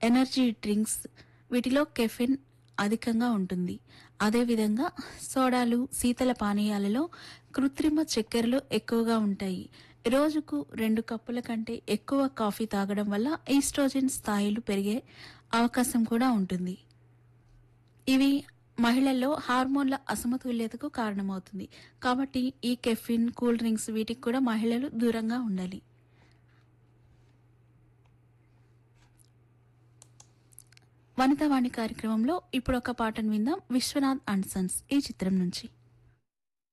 energy drinks వీటిలో caffeine అధికంగా ఉంటుంది అదేవిధంగా సోడాలు శీతల పానీయాలలో కృత్రిమ చక్కెరలు ఎక్కువగా ఉంటాయి రోజుకు రెండు కప్పుల కంటే ఎక్కువ కాఫీ తాగడం వల్ల ఈస్ట్రోజన్ స్థాయిలు పెరిగే అవకాశం కూడా ఉంటుంది ఇవి మహిళల్లో హార్మోన్ల అసమతుల్యతకు కారణమవుతుంది కాబట్టి ఈ కెఫిన్ కూల్ డ్రింక్స్ వీటికి కూడా మహిళలు దూరంగా ఉండాలి వనితావాణి కార్యక్రమంలో ఇప్పుడు ఒక పాటను విందాం విశ్వనాథ్ అండ్ సన్స్ ఈ చిత్రం నుంచి